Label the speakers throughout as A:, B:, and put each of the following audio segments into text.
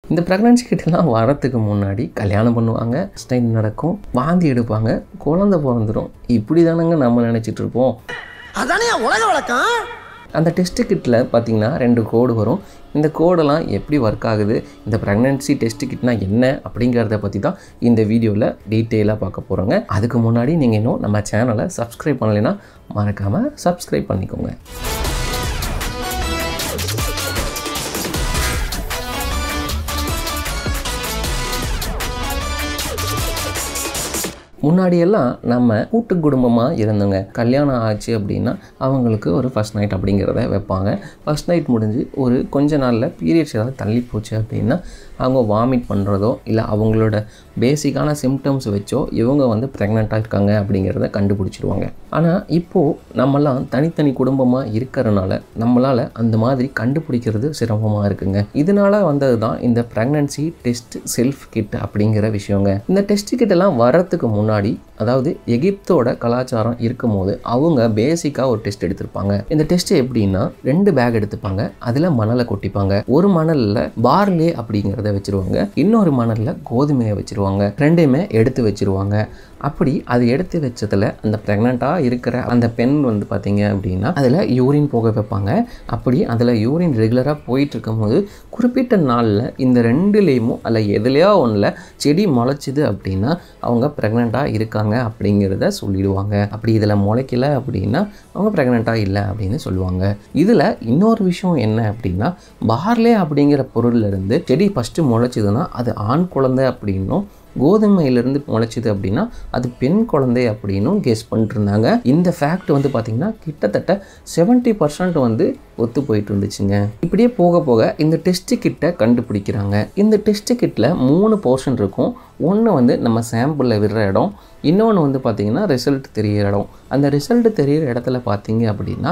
A: இந்த ப்ரெக்னன்சி கிட்டலாம் வரத்துக்கு முன்னாடி கல்யாணம் பண்ணுவாங்க ஸ்டைல் நடக்கும் வாந்தி எடுப்பாங்க குழந்தை பிறந்துடும் இப்படி தானங்க நம்ம நினச்சிட்டு இருப்போம்
B: அதானே உலக வழக்கம்
A: அந்த டெஸ்ட் கிட்டில் பார்த்தீங்கன்னா ரெண்டு கோடு வரும் இந்த கோடெல்லாம் எப்படி ஒர்க் ஆகுது இந்த ப்ரெக்னன்சி டெஸ்ட் கிட்னா என்ன அப்படிங்கிறத பற்றி தான் இந்த வீடியோவில் டீட்டெயிலாக பார்க்க போகிறோங்க அதுக்கு முன்னாடி நீங்கள் இன்னும் நம்ம சேனலை சப்ஸ்கிரைப் பண்ணலைன்னா மறக்காமல் சப்ஸ்கிரைப் பண்ணிக்கோங்க முன்னாடியெல்லாம் நம்ம கூட்டு குடும்பமாக இருந்தோங்க கல்யாணம் ஆச்சு அப்படின்னா அவங்களுக்கு ஒரு ஃபஸ்ட் நைட் அப்படிங்கிறத வைப்பாங்க ஃபஸ்ட் நைட் முடிஞ்சு ஒரு கொஞ்ச நாளில் பீரியட்ஸ் ஏதாவது தள்ளி போச்சு அப்படின்னா அவங்க வாமிட் பண்ணுறதோ இல்லை அவங்களோட பேசிக்கான சிம்டம்ஸ் வச்சோ இவங்க வந்து ப்ரெக்னெண்ட்டாக இருக்காங்க அப்படிங்கிறத கண்டுபிடிச்சிடுவாங்க ஆனால் இப்போது நம்மலாம் தனித்தனி குடும்பமாக இருக்கிறனால நம்மளால் அந்த மாதிரி கண்டுபிடிக்கிறது சிரமமாக இருக்குங்க இதனால வந்தது தான் இந்த ப்ரெக்னன்சி டெஸ்ட் செல்ஃப் கிட் அப்படிங்கிற விஷயங்க இந்த டெஸ்ட் கிட் எல்லாம் வரத்துக்கு முன்னாடி அதாவது எகிப்தோட கலாச்சாரம் இருக்கும்போது அவங்க பேசிக்காக ஒரு டெஸ்ட் எடுத்திருப்பாங்க இந்த டெஸ்ட் எப்படின்னா ரெண்டு பேக் எடுத்துப்பாங்க அதில் மணலை கொட்டிப்பாங்க ஒரு மணலில் பார்லே அப்படிங்கிறத வச்சிருவாங்க இன்னொரு மணலில் கோதுமையை வச்சிருவாங்க ரெண்டையுமே எடுத்து வச்சிருவாங்க அப்படி அது எடுத்து வச்சதில் அந்த ப்ரெக்னெண்ட்டாக இருக்கிற அந்த பெண் வந்து பார்த்தீங்க அப்படின்னா அதில் யூரின் போக வைப்பாங்க அப்படி அதில் யூரின் ரெகுலராக போயிட்டு இருக்கும்போது குறிப்பிட்ட நாளில் இந்த ரெண்டுலேயுமோ அல்ல எதுலையோ ஒன்றில் செடி முளைச்சிது அப்படின்னா அவங்க ப்ரெக்னெண்ட்டாக இருக்காங்க அப்படிங்கிறத சொல்லிடுவாங்க அப்படி இதில் முளைக்கல அப்படின்னா அவங்க ப்ரெக்னெண்ட்டாக இல்லை அப்படின்னு சொல்லுவாங்க இதில் இன்னொரு விஷயம் என்ன அப்படின்னா பார்லே அப்படிங்கிற பொருள்லேருந்து செடி ஃபஸ்ட்டு முளைச்சிதுன்னா அது ஆண் குழந்தை அப்படின்னும் கோதுமையிலிருந்து முளைச்சிது அப்படின்னா அது பெண் குழந்தை அப்படின்னும் கெஸ் பண்ணிட்டு இருந்தாங்க இந்த ஃபேக்ட் வந்து பார்த்திங்கன்னா கிட்டத்தட்ட செவன்ட்டி பர்சன்ட் வந்து ஒத்து போயிட்டு இருந்துச்சுங்க இப்படியே போக போக இந்த டெஸ்ட் கிட்டை கண்டுபிடிக்கிறாங்க இந்த டெஸ்ட் கிட்டில் மூணு போர்ஷன் இருக்கும் ஒன்று வந்து நம்ம சாம்பிளில் விடுற இடம் இன்னொன்று வந்து பார்த்திங்கன்னா ரிசல்ட் தெரியிற இடம் அந்த ரிசல்ட் தெரியிற இடத்துல பார்த்தீங்க அப்படின்னா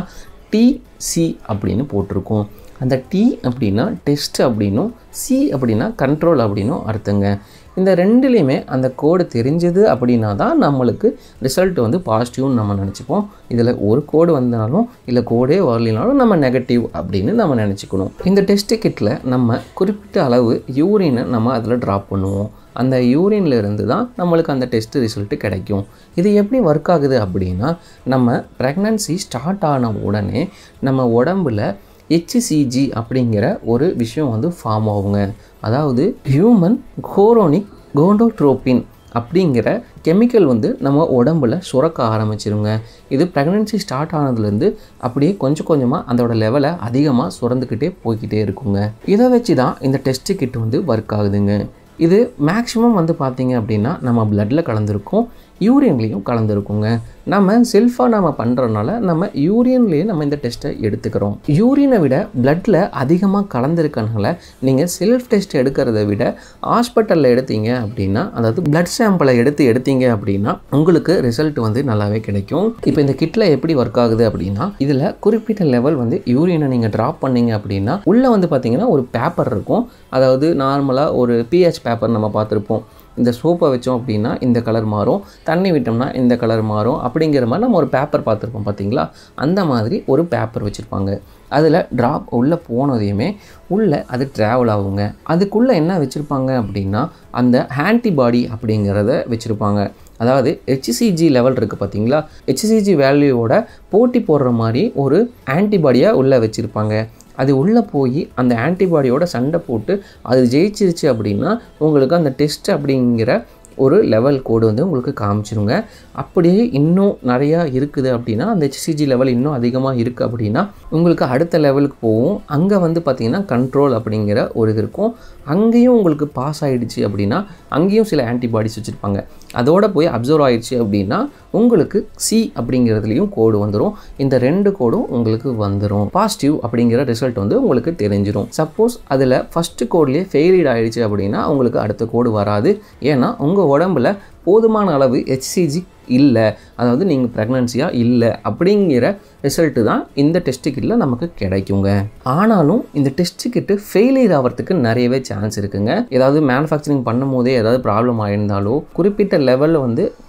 A: டிசி அப்படின்னு போட்டிருக்கோம் அந்த டி அப்படின்னா டெஸ்ட் அப்படின்னும் சி அப்படின்னா கண்ட்ரோல் அப்படின்னும் அர்த்தங்க இந்த ரெண்டுலேயுமே அந்த கோடு தெரிஞ்சது அப்படின்னா தான் நம்மளுக்கு ரிசல்ட் வந்து பாசிட்டிவ்னு நம்ம நினச்சிப்போம் இதில் ஒரு கோடு வந்தாலும் இல்லை கோடே வரலினாலும் நம்ம நெகட்டிவ் அப்படின்னு நம்ம நினச்சிக்கணும் இந்த டெஸ்ட் கிட்டில் நம்ம குறிப்பிட்ட அளவு யூரினை நம்ம அதில் ட்ராப் பண்ணுவோம் அந்த யூரின்ல இருந்து தான் நம்மளுக்கு அந்த டெஸ்ட் ரிசல்ட்டு கிடைக்கும் இது எப்படி ஒர்க் ஆகுது அப்படின்னா நம்ம ப்ரெக்னன்சி ஸ்டார்ட் ஆன உடனே நம்ம உடம்புல ஹெச்சிசிஜி அப்படிங்கிற ஒரு விஷயம் வந்து ஃபார்ம் ஆகுங்க அதாவது ஹியூமன் கோரோனிக் கோண்டோட்ரோபின் அப்படிங்கிற கெமிக்கல் வந்து நம்ம உடம்புல சுரக்க ஆரம்பிச்சிருங்க இது ப்ரெக்னன்சி ஸ்டார்ட் ஆனதுலேருந்து அப்படியே கொஞ்சம் கொஞ்சமாக அதோட லெவலை அதிகமாக சுரந்துக்கிட்டே போய்கிட்டே இருக்குங்க இதை வச்சு தான் இந்த டெஸ்ட் கிட் வந்து ஒர்க் ஆகுதுங்க இது மேக்ஸிமம் வந்து பார்த்தீங்க அப்படின்னா நம்ம பிளட்டில் கலந்துருக்கும் யூரியன்லேயும் கலந்துருக்குங்க நம்ம செல்ஃபாக நம்ம பண்ணுறதுனால நம்ம யூரியன்லேயே நம்ம இந்த டெஸ்ட்டை எடுத்துக்கிறோம் யூரியனை விட பிளட்டில் அதிகமாக கலந்துருக்கனால நீங்கள் செல்ஃப் டெஸ்ட் எடுக்கிறத விட ஹாஸ்பிட்டலில் எடுத்தீங்க அப்படின்னா அதாவது பிளட் சாம்பிளை எடுத்து எடுத்தீங்க அப்படின்னா உங்களுக்கு ரிசல்ட் வந்து நல்லாவே கிடைக்கும் இப்போ இந்த கிட்டில் எப்படி ஒர்க் ஆகுது அப்படின்னா இதில் குறிப்பிட்ட லெவல் வந்து யூரியனை நீங்கள் ட்ராப் பண்ணீங்க அப்படின்னா உள்ளே வந்து பார்த்தீங்கன்னா ஒரு பேப்பர் இருக்கும் அதாவது நார்மலாக ஒரு பிஹெச் பேப்பர் நம்ம பார்த்துருப்போம் இந்த சோப்பை வச்சோம் அப்படின்னா இந்த கலர் மாறும் தண்ணி விட்டோம்னா இந்த கலர் மாறும் அப்படிங்கிற மாதிரி நம்ம ஒரு பேப்பர் பார்த்துருப்போம் பார்த்தீங்களா அந்த மாதிரி ஒரு பேப்பர் வச்சுருப்பாங்க அதில் ட்ராப் உள்ளே போனதையுமே உள்ளே அது ட்ராவல் ஆகுங்க அதுக்குள்ளே என்ன வச்சுருப்பாங்க அப்படின்னா அந்த ஆன்டிபாடி அப்படிங்கிறத வச்சுருப்பாங்க அதாவது ஹெச்சிசிஜி லெவல் இருக்குது பார்த்தீங்களா ஹெச்சிசிஜி வேல்யூவோட போட்டி போடுற மாதிரி ஒரு ஆன்டிபாடியாக உள்ளே வச்சுருப்பாங்க அது உள்ளே போய் அந்த ஆன்டிபாடியோட சண்டை போட்டு அது ஜெயிச்சிருச்சு அப்படின்னா உங்களுக்கு அந்த டெஸ்ட் அப்படிங்கிற ஒரு லெவல் கோடு வந்து உங்களுக்கு காமிச்சிருங்க அப்படியே இன்னும் நிறையா இருக்குது அப்படின்னா அந்த ஹெச்சிஜி லெவல் இன்னும் அதிகமாக இருக்குது அப்படின்னா உங்களுக்கு அடுத்த லெவலுக்கு போகும் அங்கே வந்து பார்த்திங்கன்னா கண்ட்ரோல் அப்படிங்கிற ஒரு இது இருக்கும் அங்கேயும் உங்களுக்கு பாஸ் ஆகிடுச்சு அப்படின்னா அங்கேயும் சில ஆன்டிபாடிஸ் வச்சுருப்பாங்க அதோட போய் அப்சர்வ் ஆயிடுச்சு அப்படின்னா உங்களுக்கு சி அப்படிங்கிறதுலையும் கோடு வந்துடும் இந்த ரெண்டு கோடும் உங்களுக்கு வந்துடும் பாசிட்டிவ் அப்படிங்கிற ரிசல்ட் வந்து உங்களுக்கு தெரிஞ்சிடும் சப்போஸ் அதில் ஃபஸ்ட்டு கோட்லேயே ஃபெயிலியர் ஆயிடுச்சு அப்படின்னா உங்களுக்கு அடுத்த கோடு வராது ஏன்னா உங்கள் உடம்புல போதுமான அளவு ஹெச்சிஜி இல்லை அதாவது நீங்கள் ப்ரெக்னன்சியாக இல்லை அப்படிங்கிற ரிசல்ட்டு தான் இந்த டெஸ்ட் கிட்டில் நமக்கு கிடைக்குங்க ஆனாலும் இந்த டெஸ்ட் கிட்டு ஃபெயிலியர் ஆகிறதுக்கு நிறையவே சான்ஸ் இருக்குங்க ஏதாவது மேனுஃபேக்சரிங் பண்ணும் போதே ஏதாவது ப்ராப்ளம் ஆயிருந்தாலோ குறிப்பிட்ட லெவலில் வந்து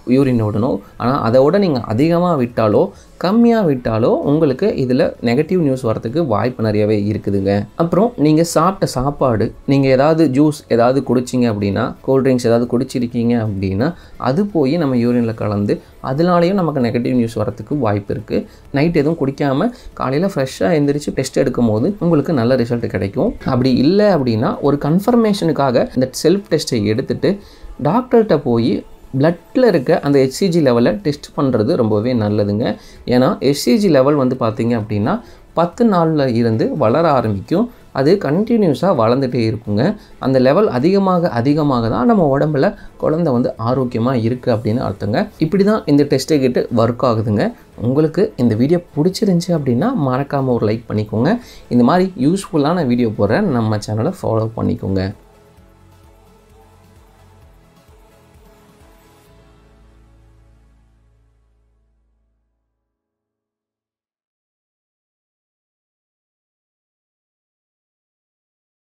A: யூரின் விடணும் ஆனால் அதை விட நீங்கள் அதிகமாக விட்டாலோ கம்மியாக விட்டாலோ உங்களுக்கு இதில் நெகட்டிவ் நியூஸ் வரதுக்கு வாய்ப்பு நிறையவே இருக்குதுங்க அப்புறம் நீங்கள் சாப்பிட்ட சாப்பாடு நீங்கள் ஏதாவது ஜூஸ் ஏதாவது குடிச்சிங்க அப்படின்னா கூல்ட்ரிங்க்ஸ் ஏதாவது குடிச்சிருக்கீங்க அப்படின்னா அது போய் நம்ம யூரினில் கலந்து அதனாலேயும் நமக்கு நெகட்டிவ் நியூஸ் வரத்துக்கு வாய்ப்பு இருக்குது நைட் எதுவும் குடிக்காமல் காலையில் ஃப்ரெஷ்ஷாக எந்திரிச்சு டெஸ்ட் எடுக்கும் போது உங்களுக்கு நல்ல ரிசல்ட் கிடைக்கும் அப்படி இல்லை அப்படின்னா ஒரு கன்ஃபர்மேஷனுக்காக இந்த செல்ஃப் டெஸ்ட்டை எடுத்துட்டு டாக்டர்கிட்ட போய் பிளட்டில் இருக்க அந்த ஹெச்சிஜி லெவலை டெஸ்ட் பண்ணுறது ரொம்பவே நல்லதுங்க ஏன்னா ஹெச்சிஜி லெவல் வந்து பார்த்திங்க அப்படின்னா பத்து நாளில் இருந்து வளர ஆரம்பிக்கும் அது கண்டினியூஸாக வளர்ந்துட்டே இருக்குங்க அந்த லெவல் அதிகமாக அதிகமாக தான் நம்ம உடம்புல குழந்தை வந்து ஆரோக்கியமாக இருக்குது அப்படின்னு அர்த்தங்க இப்படி தான் இந்த டெஸ்ட்டை கிட்ட ஒர்க் ஆகுதுங்க உங்களுக்கு இந்த வீடியோ பிடிச்சிருந்துச்சி அப்படின்னா மறக்காமல் ஒரு லைக் பண்ணிக்கோங்க இந்த மாதிரி யூஸ்ஃபுல்லான வீடியோ போடுற நம்ம சேனலை ஃபாலோ பண்ணிக்கோங்க